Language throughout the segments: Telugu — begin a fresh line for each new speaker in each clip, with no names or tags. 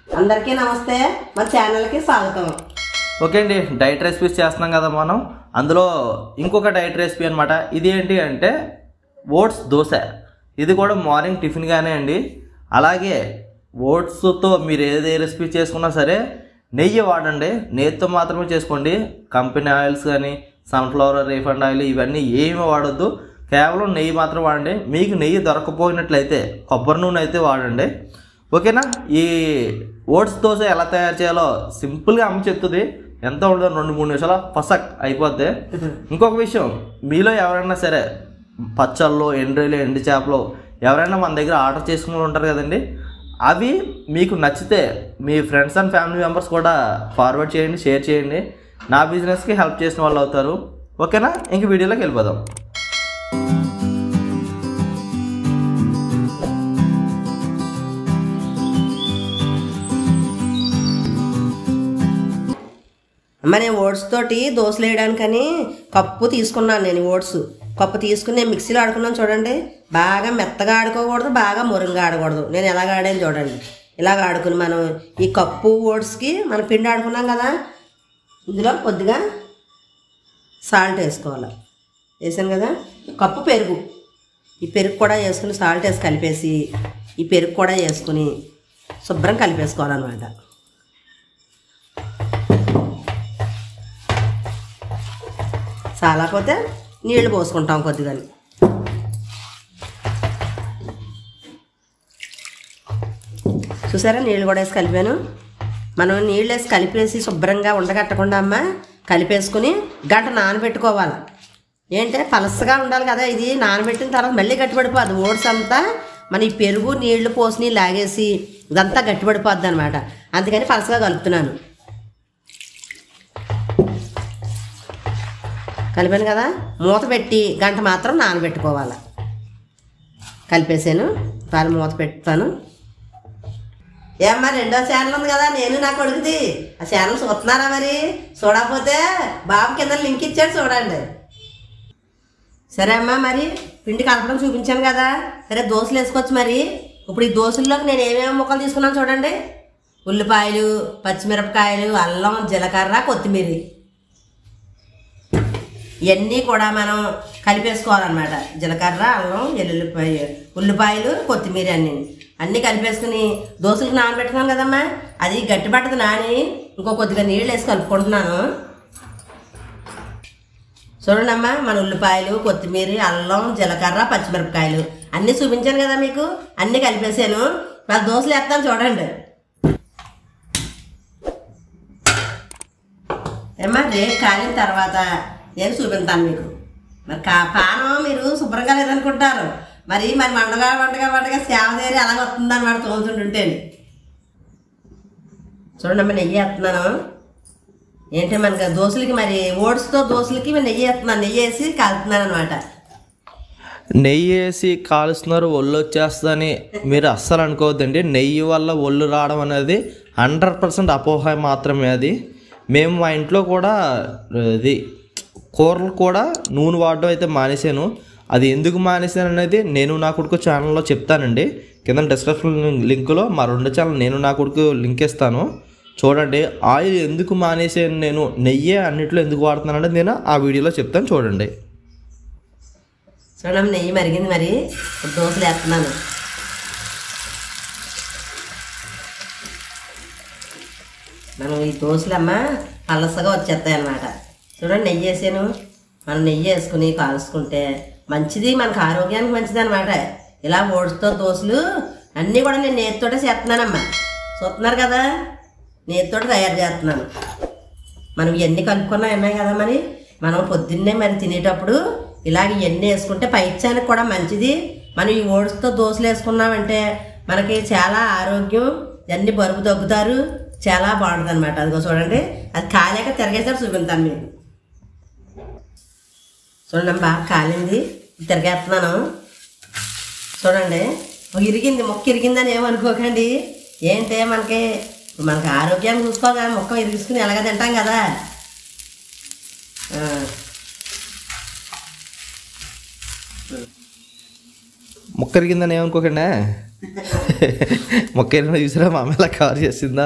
అందరికీ నమస్తే మా ఛానల్కి స్వాగతం
ఓకే అండి డైట్ రెసిపీస్ చేస్తున్నాం కదా మనం అందులో ఇంకొక డైట్ రెసిపీ అనమాట ఇది ఏంటి అంటే ఓట్స్ దోశ ఇది కూడా మార్నింగ్ టిఫిన్గానే అండి అలాగే ఓట్స్తో మీరు ఏదే రెసిపీ చేసుకున్నా సరే నెయ్యి వాడండి నెయ్యితో మాత్రమే చేసుకోండి కంపెనీ ఆయిల్స్ కానీ సన్ఫ్లవర్ రీఫండ్ ఆయిల్ ఇవన్నీ ఏమి వాడొద్దు కేవలం నెయ్యి మాత్రం వాడండి మీకు నెయ్యి దొరకపోయినట్లయితే కొబ్బరి నూనె అయితే వాడండి ఓకేనా ఈ ఓట్స్ దోశ ఎలా తయారు చేయాలో సింపుల్గా అమ్మ చెప్తుంది ఎంత ఉండదు రెండు మూడు నిమిషాల ఫసక్ అయిపోద్ది ఇంకొక విషయం మీలో ఎవరైనా సరే పచ్చళ్ళు ఎండ్రీలు ఎండు చేపలు ఎవరైనా మన దగ్గర ఆర్డర్ చేసుకుని ఉంటారు కదండి అవి మీకు నచ్చితే మీ ఫ్రెండ్స్ అండ్ ఫ్యామిలీ మెంబర్స్ కూడా ఫార్వర్డ్ చేయండి షేర్ చేయండి నా బిజినెస్కి హెల్ప్ చేసిన వాళ్ళు అవుతారు ఓకేనా ఇంక వీడియోలోకి వెళ్ళిపోదాం
అమ్మ నేను ఓట్స్ తోటి దోశలు వేయడానికని కప్పు తీసుకున్నాను నేను ఈ ఓట్స్ కప్పు తీసుకుని నేను మిక్సీలో ఆడుకున్నాను చూడండి బాగా మెత్తగా ఆడుకోకూడదు బాగా మురుగ్గా ఆడకూడదు నేను ఎలాగ ఆడాను చూడండి ఇలాగ ఆడుకుని మనం ఈ కప్పు ఓట్స్కి మనం పిండి ఆడుకున్నాం కదా ఇందులో కొద్దిగా సాల్ట్ వేసుకోవాలి వేసాను కదా కప్పు పెరుగు ఈ పెరుగు కూడా వేసుకుని సాల్ట్ వేసి కలిపేసి ఈ పెరుగు కూడా వేసుకుని శుభ్రం కలిపేసుకోవాలన్నమాట చాలాపోతే నీళ్లు పోసుకుంటాం కొద్దిగా చూసారా నీళ్ళు కూడా వేసి కలిపాను మనం నీళ్ళు వేసి కలిపేసి శుభ్రంగా ఉండగట్టకుండా అమ్మ కలిపేసుకుని గంట నానబెట్టుకోవాలి ఏంటంటే పలసగా ఉండాలి కదా ఇది నానబెట్టిన తర్వాత మళ్ళీ గట్టిపడిపోద్ది ఓట్స్ అంతా మన ఈ పెరుగు నీళ్లు పోసి లాగేసి ఇదంతా గట్టిపడిపోద్ది అనమాట అందుకని పలసగా కలుపుతున్నాను కలిపాను కదా మూత పెట్టి గంట మాత్రం నానబెట్టుకోవాలి కలిపేసాను పాలు మూత పెడతాను ఏమ్మా రెండో ఛానల్ ఉంది కదా నేను నా కొడుకుది ఆ ఛానల్ చూస్తున్నారా మరి చూడకపోతే బాబు కింద లింక్ ఇచ్చాడు చూడండి సరే అమ్మా మరి పిండి కలపడం చూపించాను కదా సరే దోశలు వేసుకోవచ్చు మరి ఇప్పుడు ఈ దోశల్లోకి నేను ఏమేమి ముక్కలు తీసుకున్నాను చూడండి ఉల్లిపాయలు పచ్చిమిరపకాయలు అల్లం జీలకర్ర కొత్తిమీర ఇవన్నీ కూడా మనం కలిపేసుకోవాలన్నమాట జీలకర్ర అల్లం ఎల్లుల్లిపాయ ఉల్లిపాయలు కొత్తిమీర అన్నీ అన్నీ కలిపేసుకుని దోశలకు నానబెట్టుకున్నాను కదమ్మా అది గట్టి పట్టదు నాని ఇంకో కొద్దిగా నీళ్ళు వేసి కలుపుకుంటున్నాను చూడండి అమ్మా మన ఉల్లిపాయలు కొత్తిమీర అల్లం జీలకర్ర పచ్చిమిరపకాయలు అన్నీ చూపించాను కదా మీకు అన్నీ కలిపేసాను వాళ్ళ దోశలు వేస్తాను చూడండి ఏమ్మా రేపు కాలిన తర్వాత నేను చూపిస్తాను మీకు మరి కా పానం మీరు శుభ్రంగా లేదనుకుంటారు మరి మరి వండగా వండగా వండగా సేవ చేరి అలాగ వస్తుంది అనమాట తోముతుంటుంటే చూడండి అమ్మ నెయ్యి వేస్తున్నాను ఏంటి మనకి దోశలకి మరి ఓట్స్తో దోశలకి మరి నెయ్యి వేస్తున్నాను నెయ్యి వేసి కాలుతున్నాను అనమాట
నెయ్యి వేసి కాలుస్తున్నారు ఒళ్ళు వచ్చేస్తుందని మీరు అస్సలు అనుకోవద్దండి నెయ్యి వల్ల ఒళ్ళు రావడం అనేది హండ్రెడ్ పర్సెంట్ అపోహ మాత్రమే అది మేము మా ఇంట్లో కూడా ఇది కూరలు కూడా నూనె వాడడం అయితే మానేశాను అది ఎందుకు మానేశాను అనేది నేను నా కొడుకు ఛానల్లో చెప్తానండి కింద డిస్క్రిప్షన్ లింకులో మా రెండు ఛానల్ నేను నా కొడుకు లింక్ ఇస్తాను చూడండి ఆయిల్ ఎందుకు మానేసాను నేను నెయ్యి అన్నిట్లో ఎందుకు వాడుతున్నాను అనేది నేను ఆ వీడియోలో చెప్తాను చూడండి
చూడమ్మ నెయ్యి మరిగింది మరి ఇప్పుడు దోశలు వేస్తున్నాను మనం ఈ దోశలు అమ్మ పలసగా వచ్చేస్తాయి అన్నమాట చూడండి నెయ్యి వేసాను మనం నెయ్యి వేసుకుని కాల్చుకుంటే మంచిది మనకు ఆరోగ్యానికి మంచిది అనమాట ఇలా ఓడితో దోశలు అన్నీ కూడా నేను నేతితోటే చేస్తున్నానమ్మా చూస్తున్నారు కదా నేతితోటి తయారు చేస్తున్నాను మనం ఇవన్నీ కలుపుకున్నా ఉన్నాయి కదా మరి మనం పొద్దున్నే మరి తినేటప్పుడు ఇలాగ ఇవన్నీ వేసుకుంటే పైచ్యానికి కూడా మంచిది మనం ఈ ఓట్స్తో దోశలు వేసుకున్నామంటే మనకి చాలా ఆరోగ్యం ఇవన్నీ బరువు తగ్గుతారు చాలా బాగుంటుంది అనమాట అదిగో చూడండి అది కాలేక తిరగేసారి చూపిస్తాను మీకు చూడండి బాగా కాలింది తిరగేస్తున్నాను చూడండి ఒక ఇరిగింది మొక్క ఇరిగిందని ఏమనుకోకండి ఏంటే మనకి మనకి ఆరోగ్యాన్ని చూసుకోగా మొక్క ఇరిగించుకుని ఎలాగ తింటాం కదా ఆ.
ముక్కరిగిందని ఏమనుకోకండి మొక్క ఏమైనా చూసారా మా అమ్మ ఇలా కవర్ చేసిందా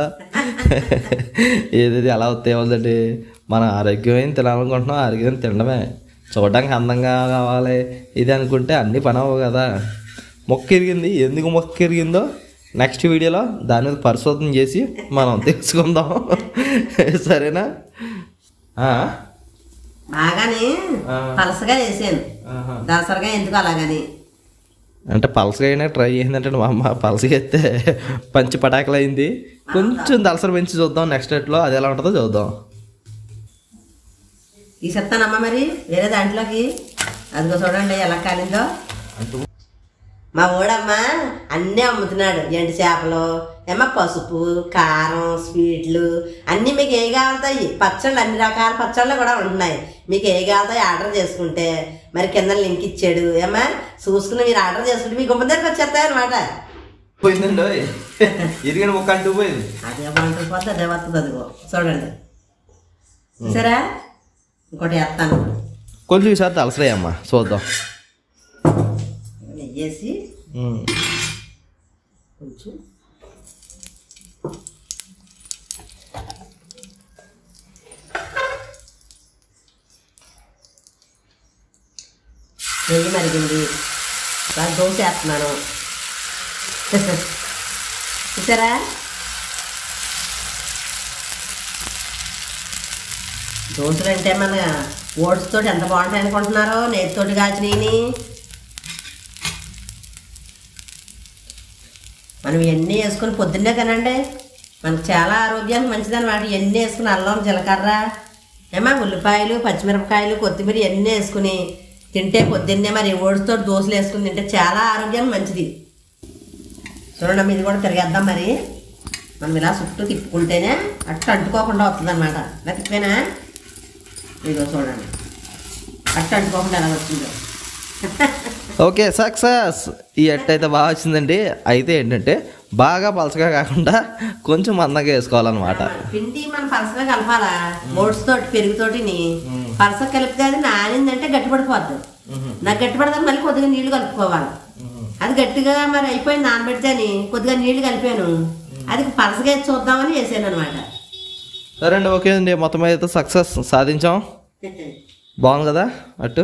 ఏది ఎలా వస్తే ఏముందండి మన ఆరోగ్యమైన తినాలనుకుంటున్నాం ఆరోగ్యం తినడమే చూడడానికి అందంగా కావాలి ఇది అనుకుంటే అన్నీ పని అవ్వవు కదా మొక్క ఇరిగింది ఎందుకు మొక్క ఇరిగిందో నెక్స్ట్ వీడియోలో దాని మీద పరిశోధన చేసి మనం తెలుసుకుందాం సరేనా ఆ?
బాగానే
ఆ.
పలసగా వేసాను
ఆహా.
దసరగా ఎందుకు అలాగని
అంటే పలసగా అయినా ట్రై చేసిందంటే మా అమ్మ పలసగా అయితే పంచి పటాకులు అయింది కొంచెం దలసర పెంచి చూద్దాం నెక్స్ట్ డేట్లో అది ఎలా ఉంటుందో చూద్దాం
తీసేస్తానమ్మా మరి వేరే దాంట్లోకి అదిగో చూడండి ఎలా కాలిందో మా ఊడమ్మా అన్నీ అమ్ముతున్నాడు ఎండు చేపలు ఏమో పసుపు కారం స్వీట్లు అన్నీ మీకు ఏ కావాలతాయి పచ్చళ్ళు అన్ని రకాల పచ్చళ్ళు కూడా ఉంటున్నాయి మీకు ఏ కావాలతాయి ఆర్డర్ చేసుకుంటే మరి కింద లింక్ ఇచ్చాడు ఏమా చూసుకుని మీరు ఆర్డర్ చేసుకుంటే మీ గుమ్మ దగ్గరికి వచ్చేస్తాయి అనమాట
పోయిందండి ఇరిగిన ముక్క అంటూ పోయింది
అదే బాగుంటుంది పోతే అదే వస్తుంది అదిగో చూడండి సరే ఇంకోటి వేస్తాను
కొంచెం ఈసారి దలసరే అమ్మ చూద్దాం
నెయ్యేసి
ఉమ్.
కొంచెం నెయ్యి మరిగింది బాగా దోశ వేస్తున్నాను చూసారా దోశలు అంటే మన ఓట్స్ తోటి ఎంత బాగుంటాయి అనుకుంటున్నారో నేతితోటి కాచినవి మనం ఎన్ని వేసుకొని పొద్దున్నే తినండి మనకు చాలా ఆరోగ్యానికి మంచిది అనమాట ఎన్ని వేసుకుని అల్లం జీలకర్ర ఏమా ఉల్లిపాయలు పచ్చిమిరపకాయలు కొత్తిమీర ఎన్ని వేసుకుని తింటే పొద్దున్నే మరి ఓడితో దోశలు వేసుకుని తింటే చాలా ఆరోగ్యానికి మంచిది చూడండి అమ్మ, ఇది కూడా తిరిగేద్దాం మరి మనం ఇలా చుట్టూ తిప్పుకుంటేనే అట్టు అంటుకోకుండా వస్తుంది అనమాట ఇలా తిప్పేనా ఇదిగో చూడండి అట్టు అంటుకోకుండా ఎలా వచ్చిందో
ఓకే సక్సెస్ ఈ అట్ట అయితే బాగా వచ్చిందండి అయితే ఏంటంటే బాగా పలసగా కాకుండా కొంచెం మందంగా వేసుకోవాలన్నమాట
పిండి మనం పలసగా కలపాలా ఓట్స్ తోటి పెరుగుతోటిని పలస కలిపితే అది నానిందంటే గట్టిపడిపోద్ది నాకు గట్టిపడదని మళ్ళీ కొద్దిగా నీళ్లు కలుపుకోవాలి అది గట్టిగా మరి అయిపోయింది నానబెడితే అని కొద్దిగా నీళ్లు కలిపాను అది పలసగా వేసి చూద్దామని వేసాను అనమాట
సరే అండి ఓకే అండి మొత్తం అయితే సక్సెస్ సాధించాం బాగుంది కదా అట్టు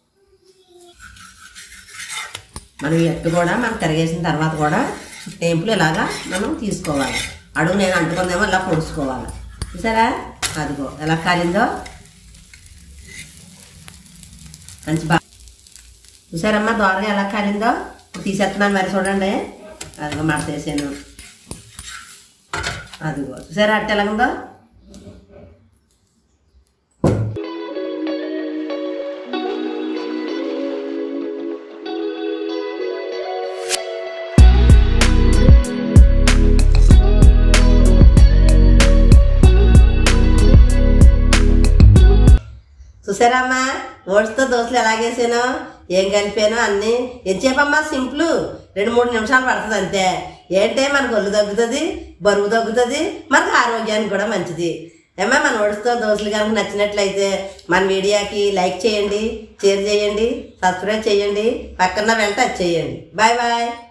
మనం ఈ ఎట్టు కూడా మనం తిరగేసిన తర్వాత కూడా టేంపులు ఇలాగా మనం తీసుకోవాలి అడుగు నేను అంటుకుందేమో ఇలా పొడుచుకోవాలి చూసారా అదిగో ఎలా కాలిందో మంచి బా చూసారమ్మా దోరగా ఎలా కాలిందో ఇప్పుడు తీసేస్తున్నాను మరి చూడండి అదిగో మడత వేసాను అదిగో చూసారా అట్ట ఎలాగుందో చూసారమ్మా ఓట్స్తో దోశలు ఎలాగేసానో ఏం కలిపానో అన్నీ ఎంతసేపమ్మా సింపుల్ రెండు మూడు నిమిషాలు పడుతుంది అంతే ఏంటే మనకు ఒళ్ళు తగ్గుతుంది బరువు తగ్గుతుంది మనకు ఆరోగ్యానికి కూడా మంచిది ఏమా మన ఓట్స్తో దోశలు కనుక నచ్చినట్లయితే మన వీడియోకి లైక్ చేయండి షేర్ చేయండి సబ్స్క్రైబ్ చేయండి పక్కన వెంట టచ్ చేయండి బాయ్ బాయ్